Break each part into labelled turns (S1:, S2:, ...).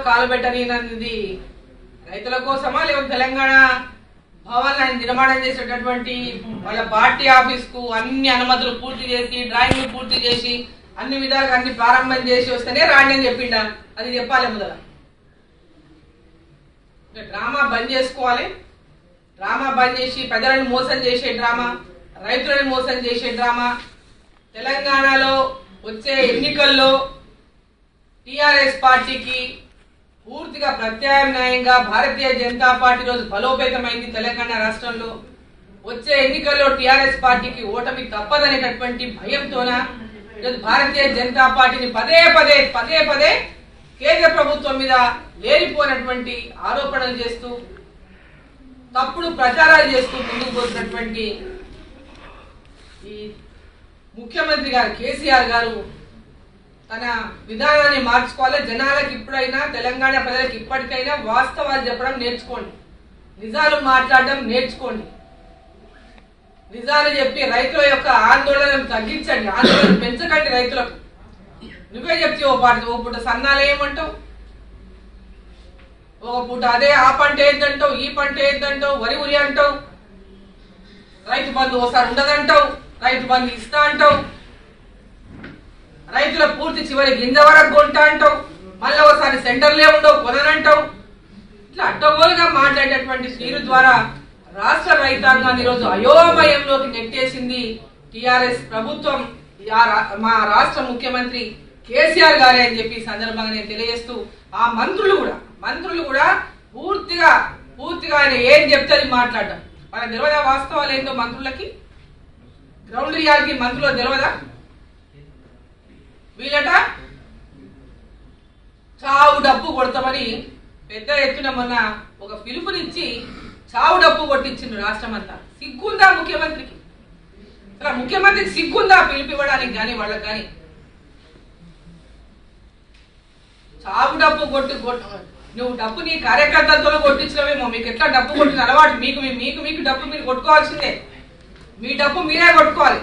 S1: కాలు పెట్టనిది రైతుల కోసమా లేకపోతే తెలంగాణ భవన్ నిర్మాణం చేసేటటువంటి వాళ్ళ పార్టీ ఆఫీస్ కు అన్ని అనుమతులు పూర్తి చేసి డ్రాయింగ్ పూర్తి చేసి అన్ని విధాలుగా అన్ని ప్రారంభం చేసి వస్తేనే రాండి అని చెప్పిండా అది చెప్పాలి మొదల ఇంకా డ్రామా బంద్ చేసుకోవాలి డ్రామా బంద్ చేసి ప్రజలను మోసం చేసే డ్రామా రైతులను మోసం చేసే డ్రామా తెలంగాణలో వచ్చే ఎన్నికల్లో టిఆర్ఎస్ పార్టీకి పూర్తిగా ప్రత్యామ్నాయంగా భారతీయ జనతా పార్టీ రోజు బలోపేతమైంది తెలంగాణ రాష్ట్రంలో వచ్చే ఎన్నికల్లో టిఆర్ఎస్ పార్టీకి ఓటమి తప్పదనేటటువంటి భయంతోన ఈరోజు భారతీయ జనతా పార్టీని పదే పదే పదే పదే కేంద్ర ప్రభుత్వం మీద లేనిపోయినటువంటి ఆరోపణలు చేస్తూ తప్పుడు ప్రచారాలు చేస్తూ ముందుకు పోతున్నటువంటి ఈ ముఖ్యమంత్రి గారు కేసీఆర్ గారు తన విధానాన్ని మార్చుకోవాలి జనాలకు ఇప్పుడైనా తెలంగాణ ప్రజలకు ఇప్పటికైనా వాస్తవాలు చెప్పడం నేర్చుకోండి నిజాలు మాట్లాడడం నేర్చుకోండి నిజాలు చెప్పి రైతుల యొక్క ఆందోళనను తగ్గించండి ఆందోళన పెంచకండి రైతులకు నువ్వే చెప్తే ఓ పాట ఓ పూట సన్నాలు ఏమంటావు ఒక పూట అదే ఆ పంట ఏందంటావు ఈ పంట ఏందంటావు వరి ఉరి అంటావు రైతు బంధు ఒకసారి ఉండదంటావు రైతు బంధు ఇస్తా అంటావు రైతుల పూర్తి చివరి గింజ వరకు కొంటా అంటావు మళ్ళీ ఒకసారి సెంటర్లే ఉండవు కొననంటావు ఇట్లా అడ్డగోలుగా మాట్లాడేటువంటి తీరు ద్వారా రాష్ట్ర రైతాంగాన్ని ఈరోజు అయోమయంలోకి నెట్టేసింది టిఆర్ఎస్ ప్రభుత్వం ఆ రా- మా రాష్ట్ర ముఖ్యమంత్రి కేసీఆర్ గారే అని చెప్పి ఈ సందర్భంగా నేను తెలియజేస్తూ ఆ మంత్రులు కూడా మంత్రులు కూడా పూర్తిగా పూర్తిగా ఆయన ఏం చెప్తే అది మాట్లాడడం వాళ్ళకి తెలియదా వాస్తవాలు ఏంటో మంత్రులకి గ్రౌండ్ రియాలిటీ మంత్రులకు తెలియదా వీళ్ళట చావు డప్పు కొడతామని పెద్ద ఎత్తున మొన్న ఒక పిలుపునిచ్చి చావు డప్పు కొట్టించిండు రాష్ట్రం అంతా సిగ్గుందా ముఖ్యమంత్రికి అసలు ముఖ్యమంత్రికి సిగ్గుందా పిలుపు ఇవ్వడానికి కానీ వాళ్ళకి కానీ చావు డప్పు కొట్టి కొట్టు నువ్వు డప్పు నీ కార్యకర్తలతో కొట్టించినవేమో మీకు ఎట్లా డప్పు కొట్టిన అలవాటు మీకు మీ- మీకు మీకు డప్పు మీరు కొట్టుకోవాల్సిందే మీ డప్పు మీరే కొట్టుకోవాలి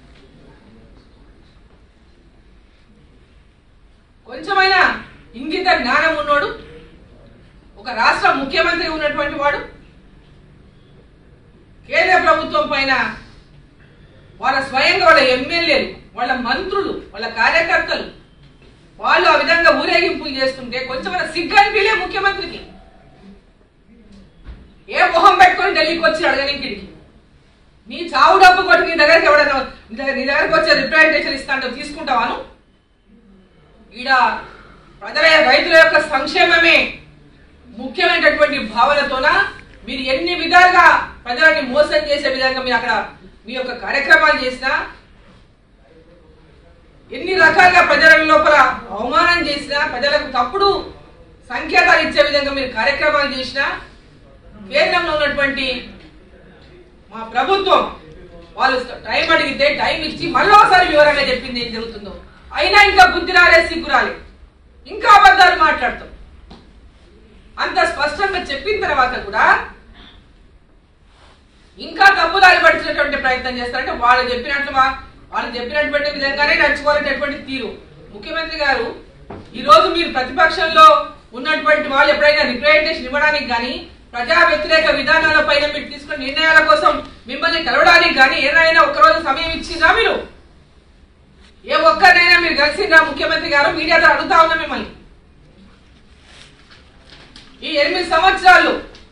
S1: కొంచెమైనా ఇంగిత జ్ఞానం ఉన్నోడు ఒక రాష్ట్ర ముఖ్యమంత్రి ఉన్నటువంటి వాడు కేంద్ర ప్రభుత్వం పైన వాళ్ళ స్వయంగా వాళ్ళ ఎమ్మెల్యేలు వాళ్ళ మంత్రులు వాళ్ళ కార్యకర్తలు వాళ్ళు ఆ విధంగా ఊరేగింపులు చేస్తుంటే కొంచెమైనా సిగ్గు అనిపించలే ముఖ్యమంత్రికి ఏ మొహం పెట్టుకొని ఢిల్లీకి వచ్చి అడగనికిడికి నీ చావు డబ్బు కొట్టి నీ దగ్గరికి ఎవడన్నా నీ దగ్గర నీ దగ్గరకు వచ్చే రిప్రజెంటేషన్ ఇస్తాంటో తీసుకుంటావాను ఈడ ప్రజల రైతుల యొక్క సంక్షేమమే ముఖ్యమైనటువంటి భావనతోన మీరు ఎన్ని విధాలుగా ప్రజలని మోసం చేసే విధంగా మీరు అక్కడ మీ యొక్క కార్యక్రమాలు చేసినా ఎన్ని రకాలుగా ప్రజల లోపల అవమానం చేసినా ప్రజలకు తప్పుడు సంకేతాలు ఇచ్చే విధంగా మీరు కార్యక్రమాలు చేసినా కేంద్రంలో ఉన్నటువంటి మా ప్రభుత్వం వాళ్ళు టైం అడిగితే టైం ఇచ్చి మళ్ళీ ఒకసారి వివరంగా చెప్పింది ఏం జరుగుతుందో అయినా ఇంకా బుద్ధి రాలే సిగ్గు రాలే ఇంకా అబద్ధాలు మాట్లాడతాం అంత స్పష్టంగా చెప్పిన తర్వాత కూడా ఇంకా తప్పుదారి పట్టించేటువంటి ప్రయత్నం చేస్తారంటే వాళ్ళు చెప్పినట్లు వా- వాళ్ళు చెప్పినటువంటి విధంగానే నడుచుకోవాలనేటువంటి తీరు ముఖ్యమంత్రి గారు ఈ రోజు మీరు ప్రతిపక్షంలో ఉన్నటువంటి వాళ్ళు ఎప్పుడైనా రిప్రజెంటేషన్ ఇవ్వడానికి కానీ ప్రజా వ్యతిరేక విధానాల పైన మీరు తీసుకున్న నిర్ణయాల కోసం మిమ్మల్ని కలవడానికి కానీ ఏదైనా ఒక్కరోజు సమయం ఇచ్చిందా మీరు ఏ ఒక్కరినైనా మీరు కలిసిండ్రా ముఖ్యమంత్రి గారు మీడియాతో అడుగుతా ఉన్నా మిమ్మల్ని ఈ ఎనిమిది సంవత్సరాలు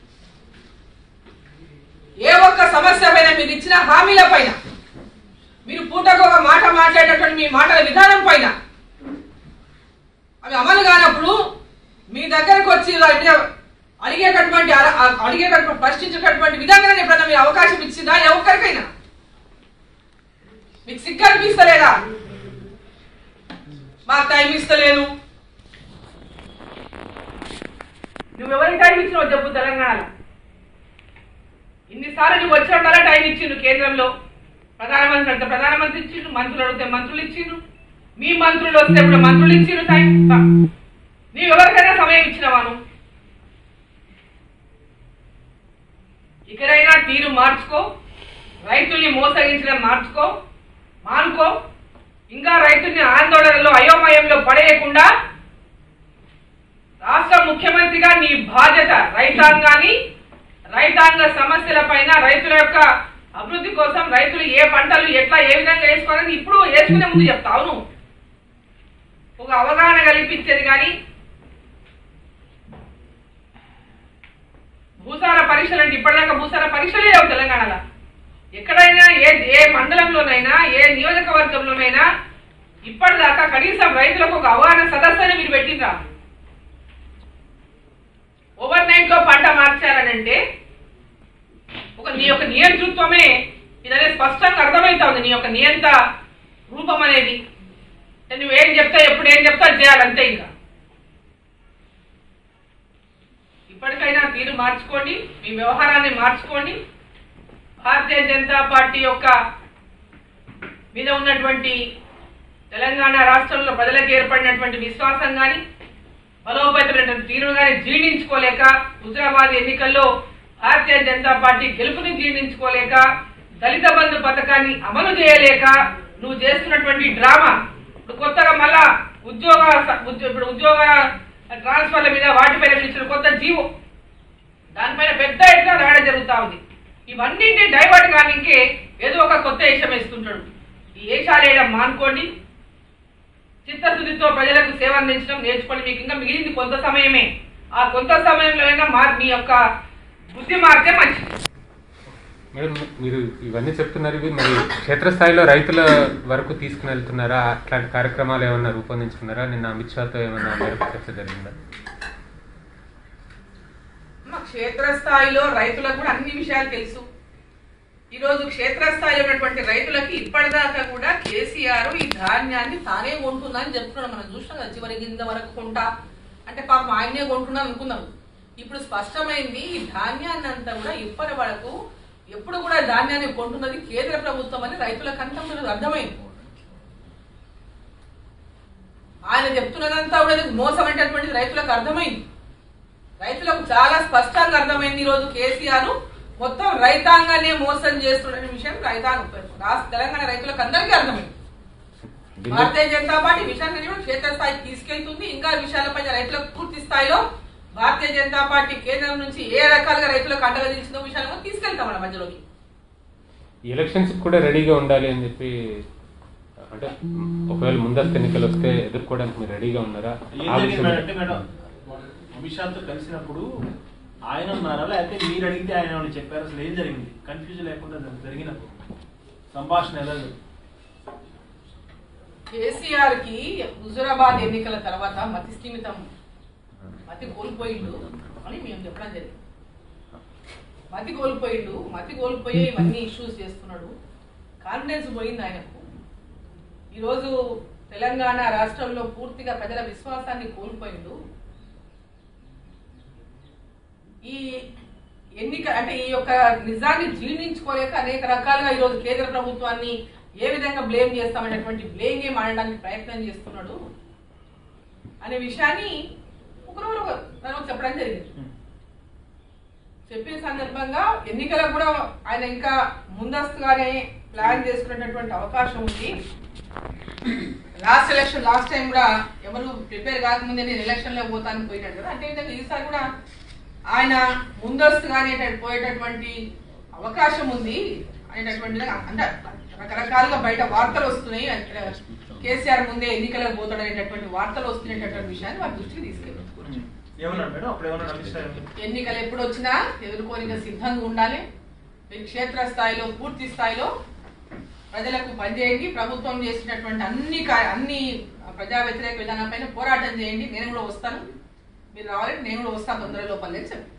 S1: ఏ ఒక్క సమస్య పైన మీరు ఇచ్చిన హామీల పైన మీరు పూటకు ఒక మాట మాట్లాడేటటువంటి మీ మాటల విధానం పైన అవి అమలు కానప్పుడు మీ దగ్గరకు వచ్చి వారి మీద అడిగేటటువంటి అర- అ- అడిగేటటువంటి ప్రశ్నించేటటువంటి విధంగా ఎప్పుడైనా మీరు అవకాశం ఇచ్చిందా ఏ ఒక్కరికైనా మీకు సిగ్గు అనిపిస్తలేదా మాకు టైం ఇస్తలేను నువ్వెవరికి టైం ఇచ్చినావు చెప్పు తెలంగాణలో ఇన్నిసార్లు నువ్వు వచ్చినప్పుడల్లా టైం ఇచ్చిండు కేంద్రంలో ప్రధానమంత్రి అంటే ప్రధానమంత్రి ఇచ్చిండు మంత్రులు అడిగితే మంత్రులు ఇచ్చిండు మీ మంత్రులు వస్తే ఇప్పుడు మంత్రులు ఇచ్చిండు టైం నీవు ఎవరికైనా సమయం ఇచ్చినవాను ఇకరైనా తీరు మార్చుకో రైతుల్ని మోసగించడం మార్చుకో మానుకో ఇంకా రైతుల్ని ఆందోళనలో అయోమయంలో పడేయకుండా రాష్ట్ర ముఖ్యమంత్రిగా నీ బాధ్యత రైతాంగాన్ని రైతాంగ సమస్యల పైన రైతుల యొక్క అభివృద్ధి కోసం రైతులు ఏ పంటలు ఎట్లా ఏ విధంగా వేసుకోవాలని ఇప్పుడు వేసుకునే ముందు చెప్తా అవును ఒక అవగాహన కల్పించేది కానీ భూసార పరీక్షలు అంటే ఇప్పటిదాకా భూసార పరీక్షలే లేవు తెలంగాణలో ఎక్కడైనా ఏ ఏ మండలంలోనైనా ఏ నియోజకవర్గంలోనైనా ఇప్పటిదాకా కనీసం రైతులకు ఒక అవగాహన సదస్సుని మీరు పెట్టిండ్రా ఓవర్ నైట్ లో పంట మార్చారనంటే ఒక నీ యొక్క నియంతృత్వమే ఇదనే స్పష్టంగా అర్థమవుతా ఉంది నీ యొక్క నియంత రూపం అనేది నువ్వేం చెప్తా ఎప్పుడు ఏం చెప్తా అది చేయాలి అంతే ఇంకా ఇప్పటికైనా తీరు మార్చుకోండి మీ వ్యవహారాన్ని మార్చుకోండి భారతీయ జనతా పార్టీ యొక్క మీద ఉన్నటువంటి తెలంగాణ రాష్ట్రంలో ప్రజలకు ఏర్పడినటువంటి విశ్వాసం కానీ బలోపేతమైనటువంటి తీరు కానీ జీర్ణించుకోలేక హుజరాబాద్ ఎన్నికల్లో భారతీయ జనతా పార్టీ గెలుపుని జీర్ణించుకోలేక దళిత బంధు పథకాన్ని అమలు చేయలేక నువ్వు చేస్తున్నటువంటి డ్రామా ఇప్పుడు కొత్తగా మళ్ళా ఉద్యోగ ఉద్యో- ఇప్పుడు ఉద్యోగ ట్రాన్స్ఫర్ల మీద వాటిపైన ఇచ్చిన కొత్త జీవో దానిపైన పెద్ద ఎత్తున రాయడం జరుగుతా ఉంది ఇవన్నింటినీ డైవర్ట్ కానికే ఏదో ఒక కొత్త వేషం వేస్తుంటాడు ఈ వేషాలు వేయడం మానుకోండి చిత్తశుద్ధితో ప్రజలకు సేవ అందించడం నేర్చుకోండి మీకు ఇంకా మిగిలింది కొంత సమయమే ఆ కొంత సమయంలో అయినా మార్ మీ యొక్క బుద్ధి మారితే మంచిది
S2: మేడం మీరు ఇవన్నీ చెప్తున్నారు ఇవి మరి క్షేత్రస్థాయిలో రైతుల వరకు తీసుకుని వెళ్తున్నారా అట్లాంటి కార్యక్రమాలు ఏమన్నా రూపొందించుకున్నారా నిన్న అమిత్ షాతో ఏమన్నా ఆ మేరకు చర్చ జరిగిందా
S1: మా క్షేత్రస్థాయిలో రైతులకు కూడా అన్ని విషయాలు తెలుసు ఈ రోజు క్షేత్రస్థాయిలో ఉన్నటువంటి రైతులకి ఇప్పటిదాకా కూడా కేసీఆర్ ఈ ధాన్యాన్ని తానే కొంటున్నా అని చెప్తున్నాడు మనం చూసినాం కదా చివరి గింజ వరకు కొంటా అంటే పాపం ఆయనే కొంటున్నా అనుకున్నాం ఇప్పుడు స్పష్టమైంది ఈ ధాన్యాన్ని అంతా కూడా ఇప్పటి వరకు ఎప్పుడు కూడా ధాన్యాన్ని కొంటున్నది కేంద్ర ప్రభుత్వం అని రైతులకు అంతా కూడా అర్థమైంది ఆయన చెప్తున్నదంతా కూడా ఇది మోసం అనేటటువంటిది రైతులకు అర్థమైంది రైతులకు చాలా స్పష్టంగా అర్థమైంది ఈ రోజు కేసీఆర్ మొత్తం రైతాంగాన్ని మోసం చేస్తున్న విషయం రైతాంగ రాష్ట్ర తెలంగాణ రైతులకు అందరికీ అర్థమైంది
S2: దీన్ని
S1: భారతీయ జనతా పార్టీ విషయాన్ని కూడా క్షేత్రస్థాయికి తీసుకెళ్తుంది ఇంకా విషయాలపై రైతులకు పూర్తి స్థాయిలో భారతీయ జనతా పార్టీ కేంద్రం నుంచి ఏ రకాలుగా రైతులకు అండగా నిలిచిన విషయాలు కూడా తీసుకెళ్తాం మన మధ్యలోకి
S2: ఈ ఎలక్షన్స్ కూడా రెడీగా ఉండాలి అని చెప్పి అంటే ఒకవేళ ముందస్తు ఎన్నికలు వస్తే ఎదుర్కోవడానికి మీరు రెడీగా ఉన్నారా
S3: ఏం
S2: ఆ
S3: జరిగింది
S2: విషయం
S3: మేడం అంటే మేడం అమిత్ షాతో కలిసినప్పుడు ఆయన ఉన్నారా లేకపోతే మీరు అడిగితే ఆయన ఏమైనా చెప్పారు అసలు ఏం జరిగింది కన్ఫ్యూజ్ లేకుండా జరి- జరిగిన సంభాషణ ఎలా జరిగింది?
S1: కేసీఆర్ కి హుజురాబాద్ ఎన్నికల తర్వాత మతి స్థిమితం మతి కోల్పోయిండు అని మేము చెప్పడం జరిగింది మతి కోల్పోయిండు మతి కోల్పోయి ఇవన్నీ ఇష్యూస్ చేస్తున్నాడు కాన్ఫిడెన్స్ పోయింది ఆయనకు ఈరోజు తెలంగాణ రాష్ట్రంలో పూర్తిగా ప్రజల విశ్వాసాన్ని కోల్పోయిండు ఈ ఎన్నిక అంటే ఈ యొక్క నిజాన్ని జీర్ణించుకోలేక అనేక రకాలుగా ఈరోజు కేంద్ర ప్రభుత్వాన్ని ఏ విధంగా బ్లేమ్ చేస్తామనేటువంటి బ్లేమ్ గేమ్ ఆడడానికి ప్రయత్నం చేస్తున్నాడు అనే విషయాన్ని ఒకరోజు తను చెప్పడం జరిగింది చెప్పిన సందర్భంగా ఎన్నికలకు కూడా ఆయన ఇంకా ముందస్తుగానే ప్లాన్ చేసుకునేటటువంటి అవకాశం ఉంది లాస్ట్ ఎలక్షన్ లాస్ట్ టైం కూడా ఎవరు ప్రిపేర్ కాకముందే నేను ఎలక్షన్ లో పోతాను పోయినాడు కదా అంటే విధంగా ఈసారి కూడా ఆయన ముందస్తుగానే ఇటు పోయేటటువంటి అవకాశం ఉంది అనేటటువంటి విధంగా అంటే రకరకాలుగా బయట వార్తలు వస్తున్నాయి అంటే కేసీఆర్ ముందే ఎన్నికలకు పోతాడు అనేటటువంటి వార్తలు వస్తున్నటువంటి విషయాన్ని వారి దృష్టికి తీసుకెళ్ళారు
S3: ఏమన్నాడు మేడం అప్పుడు ఏమన్నాడు అమిత్ షా ఏమన్నాడు?
S1: ఎన్నికలు ఎప్పుడు వచ్చినా ఎదుర్కోనిక సిద్ధంగా ఉండాలి మీరు క్షేత్ర స్థాయిలో పూర్తి స్థాయిలో ప్రజలకు పనిచేయండి ప్రభుత్వం చేసినటువంటి అన్ని కా- అన్ని ప్రజా వ్యతిరేక విధానాలపైన పోరాటం చేయండి నేను కూడా వస్తాను మీరు రావాలి నేను కూడా వస్తాను తొందర లోపల చెప్పి